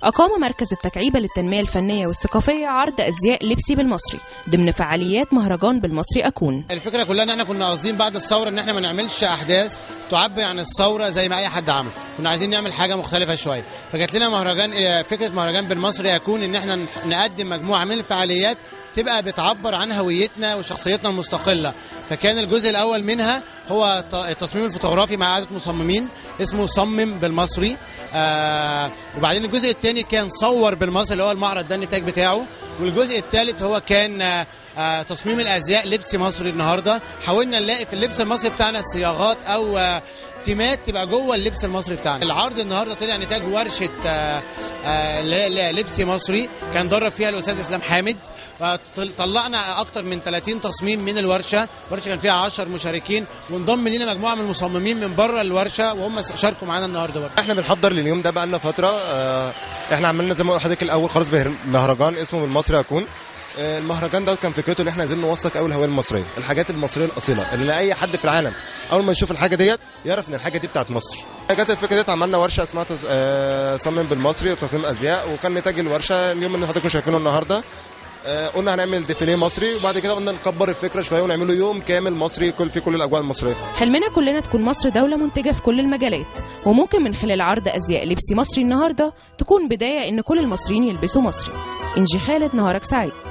أقام مركز التكعيبة للتنمية الفنية والثقافية عرض أزياء لبسي بالمصري ضمن فعاليات مهرجان بالمصري أكون الفكره كلها ان احنا كنا قاصدين بعد الثوره ان احنا ما نعملش احداث تعبر عن الثوره زي ما اي حد عمل كنا عايزين نعمل حاجه مختلفه شويه فجات لنا مهرجان آه، فكره مهرجان بالمصري يكون ان احنا نقدم مجموعه من الفعاليات تبقى بتعبر عن هويتنا وشخصيتنا المستقله فكان الجزء الاول منها هو ت- التصميم الفوتوغرافي مع عدد مصممين اسمه صمم بالمصري آه وبعدين الجزء الثاني كان صور بالمصري اللي هو المعرض ده النتاج بتاعه والجزء الثالث هو كان آه آه تصميم الازياء لبس مصري النهارده حاولنا نلاقي في اللبس المصري بتاعنا صياغات او آه تيمات تبقى جوه اللبس المصري بتاعنا العرض النهارده طلع نتاج ورشه آه آه ل- ل- لبس مصري كان درب فيها الاستاذ اسلام حامد وطل- طلعنا اكتر من 30 تصميم من الورشه الورشه كان فيها 10 مشاركين وانضم لنا مجموعه من المصممين من بره الورشه وهم شاركوا معانا النهارده برضه احنا بنحضر لليوم ده بقالنا فتره آه، احنا عملنا زي ما قلت لحضرتك الاول خالص بهر- مهرجان اسمه بالمصري اكون آه، المهرجان ده كان فكرته ان احنا عايزين نوثق قوي الهويه المصريه الحاجات المصريه الاصيله اللي اي حد في العالم اول ما يشوف الحاجه ديت يعرف ان الحاجه دي بتاعت مصر جت الفكره ديت عملنا ورشه اسمها تص- آه، صمم بالمصري وتصميم ازياء وكان نتاج الورشه اليوم اللي حضراتكم شايفينه النهارده آه، قلنا هنعمل ديفيليه مصري وبعد كده قلنا نكبر الفكره شويه ونعمله يوم كامل مصري كل في كل الاجواء المصريه حلمنا كلنا تكون مصر دولة منتجة في كل المجالات وممكن من خلال عرض أزياء لبسي مصري النهاردة تكون بداية إن كل المصريين يلبسوا مصري إنجي خالد نهارك سعيد